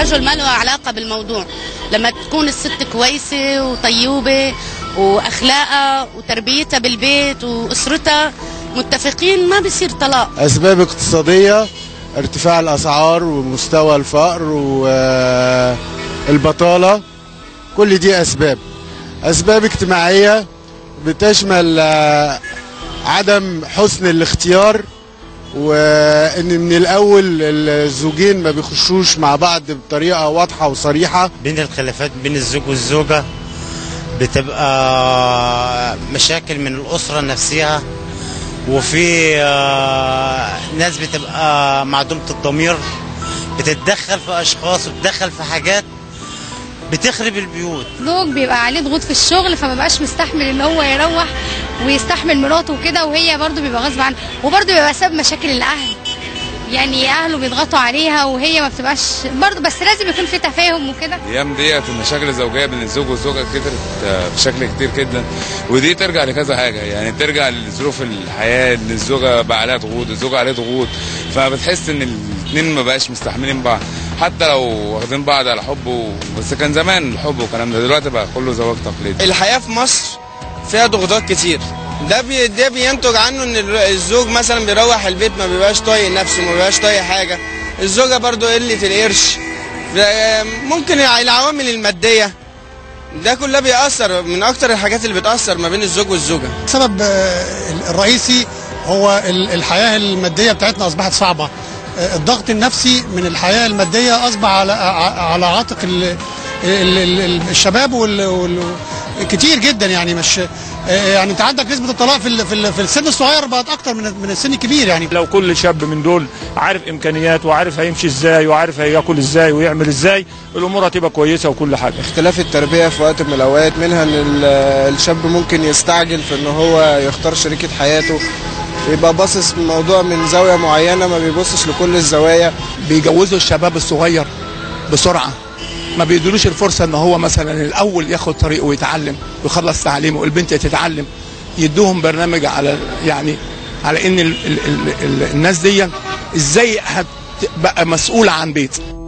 الرجل ما له علاقة بالموضوع لما تكون الست كويسة وطيوبة وأخلاقها وتربيتها بالبيت وأسرتها متفقين ما بيصير طلاق اسباب اقتصاديه ارتفاع الاسعار ومستوى الفقر والبطاله كل دي اسباب اسباب اجتماعيه بتشمل آه، عدم حسن الاختيار وان من الاول الزوجين ما بيخشوش مع بعض بطريقه واضحه وصريحه بين الخلافات بين الزوج والزوجة بتبقى مشاكل من الأسرة نفسها وفي آه، ناس بتبقى معدومة الضمير بتتدخل في أشخاص وبتتدخل في حاجات بتخرب البيوت زوج بيبقى عليه ضغوط في الشغل فما بقاش مستحمل ان هو يروح ويستحمل مراته وكده وهي برضو بيبقى غصب عنها وبرضو بيبقى سبب مشاكل الاهل يعني اهله بيضغطوا عليها وهي ما بتبقاش برضو بس لازم يكون في تفاهم وكده الايام ديت المشاكل الزوجيه بين الزوج والزوجه كترت آه، بشكل كتير جدا ودي ترجع لكذا حاجه يعني ترجع لظروف الحياه ان الزوجه بقى عليها ضغوط الزوج عليه ضغوط فبتحس ان الاثنين ما بقاش مستحملين بعض حتى لو واخدين بعض على حب و... بس كان زمان الحب والكلام ده دلوقتي بقى كله زواج تقليدي الحياة في مصر فيها ضغوطات كتير ده بي ده بينتج عنه ان ال- الزوج مثلا بيروح البيت ما بيبقاش طايق نفسه ما بيبقاش طايق حاجه الزوجه برضو قله القرش ده ممكن العوامل الماديه ده كلها بيأثر من اكتر الحاجات اللي بتأثر ما بين الزوج والزوجه السبب آه، الرئيسي هو ال- الحياة المادية بتاعتنا أصبحت صعبة آه، الضغط النفسي من الحياة المادية أصبح على ع- على عاتق ال- ال- ال- ال- الشباب وال وال- كتير جدا يعني مش آه، يعني انت عندك نسبة الطلاق في ال- في ال- في السن الصغير بقت أكتر من من السن الكبير يعني لو كل شاب من دول عارف امكانياته وعارف هيمشي ازاي وعارف هياكل ازاي ويعمل ازاي الامور هتبقى كويسه وكل حاجه اختلاف التربيه في وقت من الاوقات منها ان ال- الشاب ممكن يستعجل في ان هو يختار شريكه حياته يبقى باصص الموضوع من زاويه معينه ما بيبصش لكل الزوايا بيجوزوا الشباب الصغير بسرعه ما بيدولوش الفرصه ان هو مثلا الاول ياخد طريقه ويتعلم ويخلص تعليمه والبنت تتعلم يدوهم برنامج على يعني على ان ال ال ال ال الناس دي ازاي هتبقى مسؤوله عن بيت